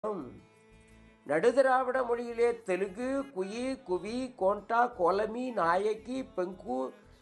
பாடும் நடுதிராவிட மொழியிலே தெலுங்கு குயி குவி கோண்டா கோலமி நாயகி பெங்கு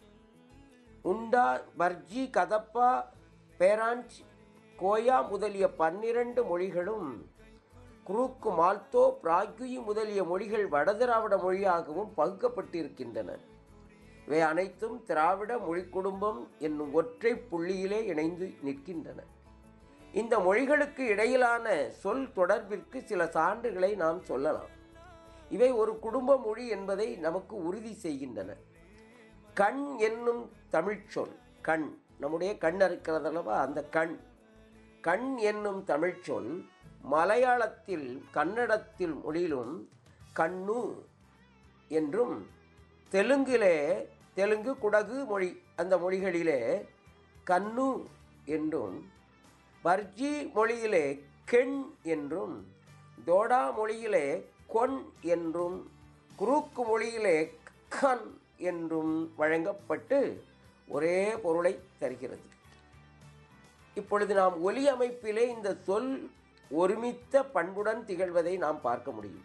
உண்டா பர்ஜி கதப்பா பேராஞ்ச் கோயா முதலிய பன்னிரண்டு மொழிகளும் குரூக்கு மால்தோ பிராக்யுயி முதலிய மொழிகள் வடதிராவிட மொழியாகவும் பகுக்கப்பட்டிருக்கின்றன இவை அனைத்தும் திராவிட மொழி குடும்பம் என்னும் ஒற்றை புள்ளியிலே இணைந்து நிற்கின்றன இந்த மொழிகளுக்கு இடையிலான சொல் தொடர்பிற்கு சில சான்றுகளை நாம் சொல்லலாம் இவை ஒரு குடும்ப மொழி என்பதை நமக்கு உறுதி செய்கின்றன கண் என்னும் தமிழ்ச் சொல் கண் நம்முடைய கண் இருக்கிறதல்லவா அந்த கண் கண் என்னும் தமிழ்ச் சொல் மலையாளத்தில் கன்னடத்தில் மொழியிலும் கண்ணு என்றும் தெலுங்கிலே தெலுங்கு குடகு மொழி அந்த மொழிகளிலே கண்ணு என்றும் பர்ஜி மொழியிலே கெண் என்றும் தோடா மொழியிலே கொன் என்றும் குரூக்கு மொழியிலே கன் என்றும் வழங்கப்பட்டு ஒரே பொருளை தருகிறது இப்பொழுது நாம் ஒலி அமைப்பிலே இந்த சொல் ஒருமித்த பண்புடன் திகழ்வதை நாம் பார்க்க முடியும்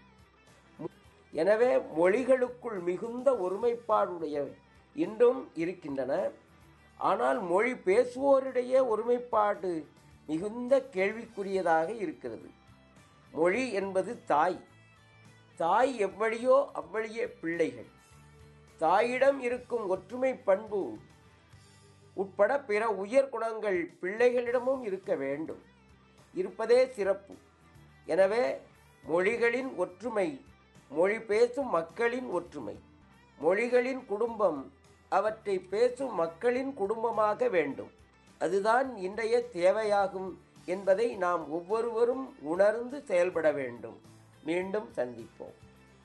எனவே மொழிகளுக்குள் மிகுந்த ஒருமைப்பாடுடைய இன்றும் இருக்கின்றன ஆனால் மொழி பேசுவோரிடையே ஒருமைப்பாடு மிகுந்த கேள்விக்குரியதாக இருக்கிறது மொழி என்பது தாய் தாய் எவ்வழியோ அவ்வழியே பிள்ளைகள் தாயிடம் இருக்கும் ஒற்றுமை பண்பு உட்பட பிற உயர் குணங்கள் பிள்ளைகளிடமும் இருக்க வேண்டும் இருப்பதே சிறப்பு எனவே மொழிகளின் ஒற்றுமை மொழி பேசும் மக்களின் ஒற்றுமை மொழிகளின் குடும்பம் அவற்றை பேசும் மக்களின் குடும்பமாக வேண்டும் அதுதான் இன்றைய தேவையாகும் என்பதை நாம் ஒவ்வொருவரும் உணர்ந்து செயல்பட வேண்டும் மீண்டும் சந்திப்போம்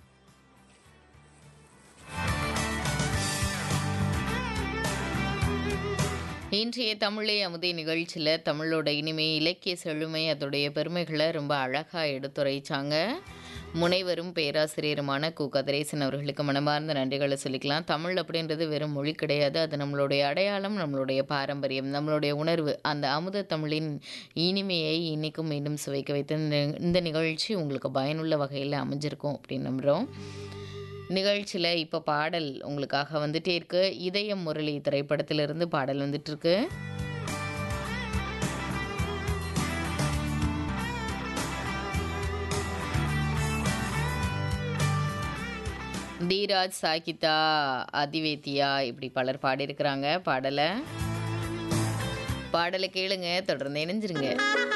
இன்றைய தமிழே அமுதே நிகழ்ச்சியில் தமிழோட இனிமை இலக்கிய செழுமை அதோடைய பெருமைகளை ரொம்ப அழகாக எடுத்துரைச்சாங்க முனைவரும் பேராசிரியருமான கு கதிரேசன் அவர்களுக்கு மனமார்ந்த நன்றிகளை சொல்லிக்கலாம் தமிழ் அப்படின்றது வெறும் மொழி கிடையாது அது நம்மளுடைய அடையாளம் நம்மளுடைய பாரம்பரியம் நம்மளுடைய உணர்வு அந்த அமுத தமிழின் இனிமையை இன்னைக்கும் மீண்டும் சுவைக்க வைத்த இந்த- இந்த நிகழ்ச்சி உங்களுக்கு பயனுள்ள வகையில் அமைஞ்சிருக்கும் அப்படின்னு நம்புகிறோம் நிகழ்ச்சியில் இப்போ பாடல் உங்களுக்காக வந்துட்டே இருக்கு இதயம் முரளி திரைப்படத்திலிருந்து பாடல் வந்துட்டு இருக்கு தீராஜ் சாகிதா அதிவேத்தியா இப்படி பலர் பாடியிருக்கிறாங்க பாடலை பாடலை கேளுங்க தொடர்ந்து இணைஞ்சிருங்க